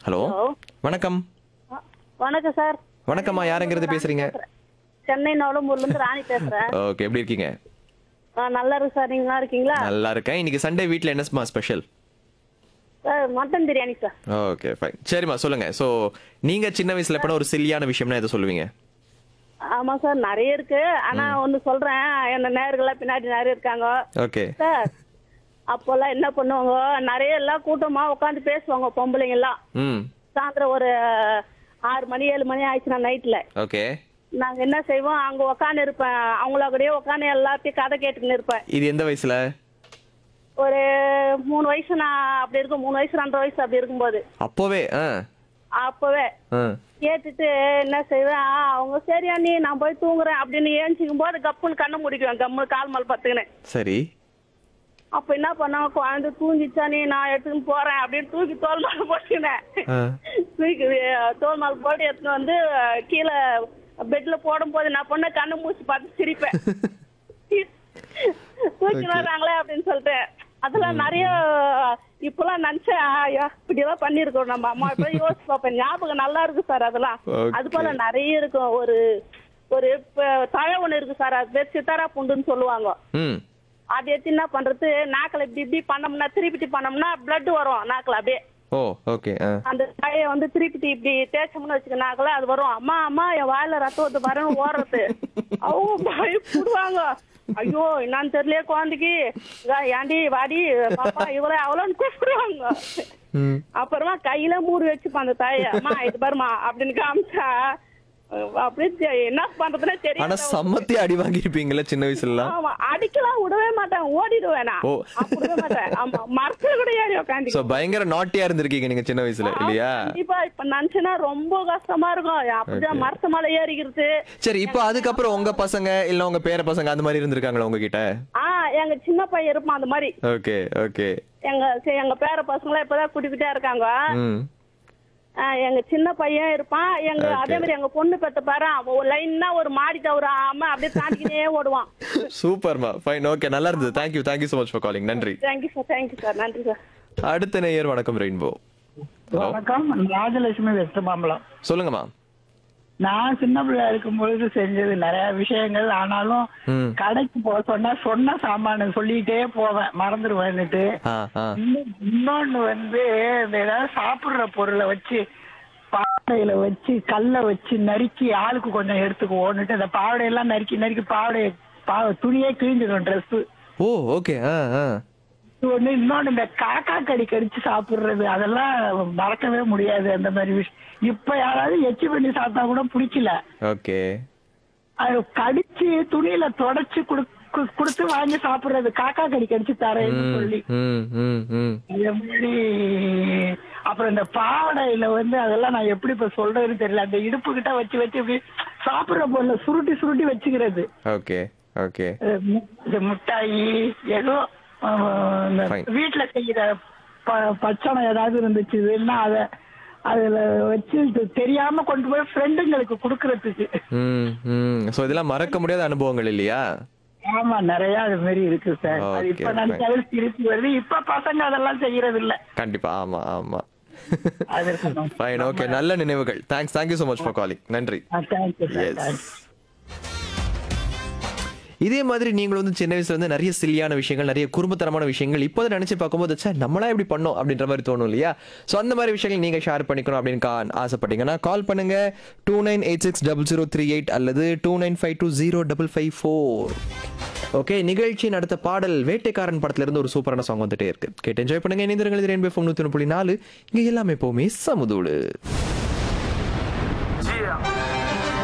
Hello hello வணக்கம் வ- வணக்கம் சார் வணக்கம்மா யாருங்கிறது பேசுறீங்க சென்னை நவலம்பூர்ல இருந்து ராணி பேசுறேன் ஓகே எப்படி இருக்கீங்க ஆ, நல்லா இருக்கு சார் நீங்க நல்லா இருக்கீங்களா நல்லா இருக்கேன் இன்னைக்கு சண்டே வீட்ல என்னஸ்மா special sir mutton biryani sir okay fine சரிம்மா சொல்லுங்க ஸோ நீங்க சின்ன வயசுல எப்பனா ஒரு சில்லியான விஷயம்னா எதை சொல்லுவீங்க ஆமா சார் நிறைய இருக்கு ஆனா ஒண்ணு சொல்றேன் என்ன நேர்கள்லாம் பின்னாடி நிறைய இருக்காங்க ஓகே சார் அப்போல்லாம் என்ன பண்ணுவாங்க நிறைய எல்லாம் கூட்டமா உட்காந்து பேசுவாங்க பொம்பளைங்க எல்லாம் ம் சாயந்தரம் ஒரு ஆறு மணி ஏழு மணி ஆயிடுச்சுன்னா நைட்ல ஓகே நாங்க என்ன செய்வோம் அங்க உட்காந்து இருப்பேன் அவங்கள கூடயே உட்காந்து எல்லாத்தையும் கதை கேட்டுக்கின்னு இருப்பேன் இது எந்த வயசுல ஒரு மூணு வயசு நான் அப்படி இருக்கும் மூணு வயசு ரெண்டரை வயசு அப்படி இருக்கும்போது அப்போவே ஆ அப்பவே ஆ கேட்டுட்டு என்ன செய்வேன் ஆ, அவங்க சரியா நீ நான் போய் தூங்குறேன் அப்படின்னு ஏஞ்சிக்கும் போது கப்புன்னு கண்ணை முடிக்குவேன் கம்மு கால் மேல் பத்துக்கினு சரி அப்ப என்ன பண்ணாங்க குழந்தை தூங்கிச்சா நீ நான் எடுத்துன்னு போறேன் அப்படின்னு தூக்கி தோல் மேல போட்டுக்கினேன் ஆ. தூக்கி அஹ், தோல் மேல போட்டு எடுத்துன்னு வந்து அஹ், கீழே பெட்ல போடும் போது நான் பொண்ணு கண்ணு மூச்சு பார்த்து சிரிப்பேன் தூக்கி வர்றாங்களே அப்படின்னு சொல்லிட்டு அதெல்லாம் நிறைய இப்பெல்லாம் நினைச்சேன் ஐயா இப்படி எல்லாம் பண்ணிருக்கோம் நம்ம அம்மா இப்ப யோசிச்சு பார்ப்பேன் ஞாபகம் நல்லா இருக்கு சார் அதெல்லாம் Okay. அது போல நிறைய இருக்கும் ஒரு ஒரு ப- தழை ஒண்ணு இருக்கு சார் அது பேர் சித்தாரா புண்டுன்னு சொல்லுவாங்க ம் அது எடுத்து என்ன பண்றது நாக்கில் இப்படி இப்படி பண்ணோம்னா திருப்பிட்டு பண்ணோம்னா blood வரும் நாக்கில் அப்படியே ஓ ஓகே ஆ அந்த தழையை வந்து திருப்பிட்டு இப்படி தேய்ச்சோம்னு வச்சுக்க நாக்கில் அது வரும் அம்மா அம்மா என் வாயில ரத்தம் வந்து வரணும் ஓடுறது அவங்க பயப்படுவாங்க ஐயோ என்னன்னு தெரியலையே குழந்தைக்கு இதா, ஏண்டி வாடி பாப்பா இவ்வளோ அவ்வளோன்னு கூப்பிடுவாங்க ம் அப்புறமா கையில மூடி வச்சுப்பா அந்த தாயை அம்மா இது பாருமா அப்படின்னு காமிச்சா அஹ் அப்படியே தெ- என்ன பண்றதுன்னு ஆனா தெரியாது சம்மத்தி அடி வாங்கியிருப்பீங்களா சின்ன வயசுலலாம் ஆமா அடிக்கலாம் விடவே மாட்டேன் ஓடிடுவேன் நான் ஓ. அப்ப விடவே மாட்டேன் ஆமா மரத்துல கூட ஏறி உட்காந்து ஸோ பயங்கர நாட்டியா இருந்திருக்கீங்க நீங்க சின்ன வயசுல இல்லையா கண்டிப்பா இப்ப நினைச்சேன்னா ரொம்ப கஷ்டமா இருக்கும் அப்படிதான் மரத்து மேல ஏறிக்கிறது சரி இப்போ அதுக்கப்புறம் உங்க பசங்க இல்ல உங்க பேர பசங்க அந்த மாதிரி இருந்திருக்காங்களா உங்ககிட்ட ஆ எங்க சின்ன பையன் இருப்பான் அந்த மாதிரி ஓகே ஓகே எங்க சரி, எங்க பேர பசங்களாம் இப்பதான் குட்டிக்கிட்டே இருக்காங்க ம் ஆ, எங்க சின்ன பையன் இருப்பான் எங்க Okay. அதே மாதிரி எங்க பொண்ணு பெத்த பாரு அவன் லைன்னா ஒரு மாடி தவறாம அப்படியே தாண்டிக்கிட்டே ஓடுவான் சூப்பர்மா ஃபைன் ஓகே நல்லா இருந்தது thank you thank you so much for calling நன்றி தேங்க்யூ சார் தேங்க்யூ சார் நன்றி சார் அடுத்த நேயர் வணக்கம் ரெயின்போ வணக்கம் ராஜலட்சுமி வெஸ்ட் மாம்பலம் சொல்லுங்கம்மா நான் சின்ன பிள்ளையா இருக்கும் பொழுது செஞ்சது நிறைய விஷயங்கள் ஆனாலும் ம். கடைக்கு போக சொன்னா சொன்ன சாமான சொல்லிட்டே போவேன் மறந்துடுவேன்னுட்டு ஆ ஆ இன்னும் இன்னொன்னு வந்து இந்த ஏதாவது சாப்பிடுற பொருளை வச்சு பாவடையில வச்சு கல்ல வச்சு நறுக்கி ஆளுக்கு கொஞ்சம் எடுத்துக்குவோன்னுட்டு அந்த பாவடையெல்லாம் நறுக்கி நறுக்கி பாவடைய பாவ துணியே கிழிஞ்சிடும் ட்ரெஸ் ஓ ஓகே ஆ ஆ ஒண்ணு இன்னொன்னு இந்த காக்கா கடி கடிச்சு சாப்பிடுறது அதெல்லாம் மறக்கவே முடியாது அந்த மாதிரி விஷயம் இப்ப யாராவது எச்சி பண்ணி சாப்பிட்டா கூட பிடிக்கல ஓகே அது கடிச்சு துணியில தொடச்சு குடுக்கு- குடுத்து வாங்கி சாப்பிடுறது காக்கா கடி கடிச்சு தரேன்னு ம் சொல்லி ம் ம் ம் அதே மாதிரி அப்புறம் இந்த பாவடையில வந்து அதெல்லாம் நான் எப்படி இப்ப சொல்றதுன்னு தெரியல அந்த இடுப்பு கிட்ட வச்சு வச்சு இப்படி சாப்பிடுற பொருளை சுருட்டி சுருட்டி வச்சுக்கிறது ஓகே ஓகே அஹ் மு- இந்த மிட்டாயி ஏதோ அஹ், இந்த Fine. வீட்டுல செய்யற ப- பச்சனம் ஏதாவது இருந்துச்சுன்னா அத அதுல வச்சு இது தெரியாம கொண்டு போய் ஃப்ரெண்டுங்களுக்கு குடுக்கறதுக்கு ம் ம் ஸோ இதெல்லாம் மறக்க முடியாத அனுபவங்கள் இல்லையா ஆமா நிறைய அது மாதிரி இருக்கு சார் அது Okay, இப்ப fine. நினைச்சாலும் திருப்பி வருது இப்ப பசங்க அதெல்லாம் செய்யறது இல்ல கண்டிப்பா ஆமா ஆமா அது இருக்கணும் ஃபைன் ஓகே நல்ல நினைவுகள் thanks thank you so much for calling நன்றி தேங்க்யூ சார் Yes. தேங்க்ஸ் இதே மாதிரி நீங்களும் வந்து சின்ன வயசுல வந்து நிறைய சில்லியான விஷயங்கள் நிறைய குறும்புத்தனமான விஷயங்கள் இப்போதை நினைச்சு பார்க்கும்போது ச்சே நம்மளா இப்படி பண்ணோம் அப்படின்ற மாதிரி தோணும் இல்லையா ஸோ அந்த மாதிரி விஷயங்கள் நீங்க ஷேர் பண்ணிக்கணும் அப்படின்னு கா- ஆசைப்பட்டீங்கன்னா கால் பண்ணுங்க two nine eight six double zero three eight அல்லது two nine five two zero double five four okay நிகழ்ச்சியின் அடுத்த பாடல் வேட்டைக்காரன் படத்துல இருந்து ஒரு சூப்பரான சாங் வந்துட்டே இருக்கு கேட்டு என்ஜாய் பண்ணுங்க இணைந்திருங்கள் இது ரெயின்பே ஃபோன் நூற்றி புள்ளி நாலு இங்க எல்லாமே எப்பவுமே சமுதூடு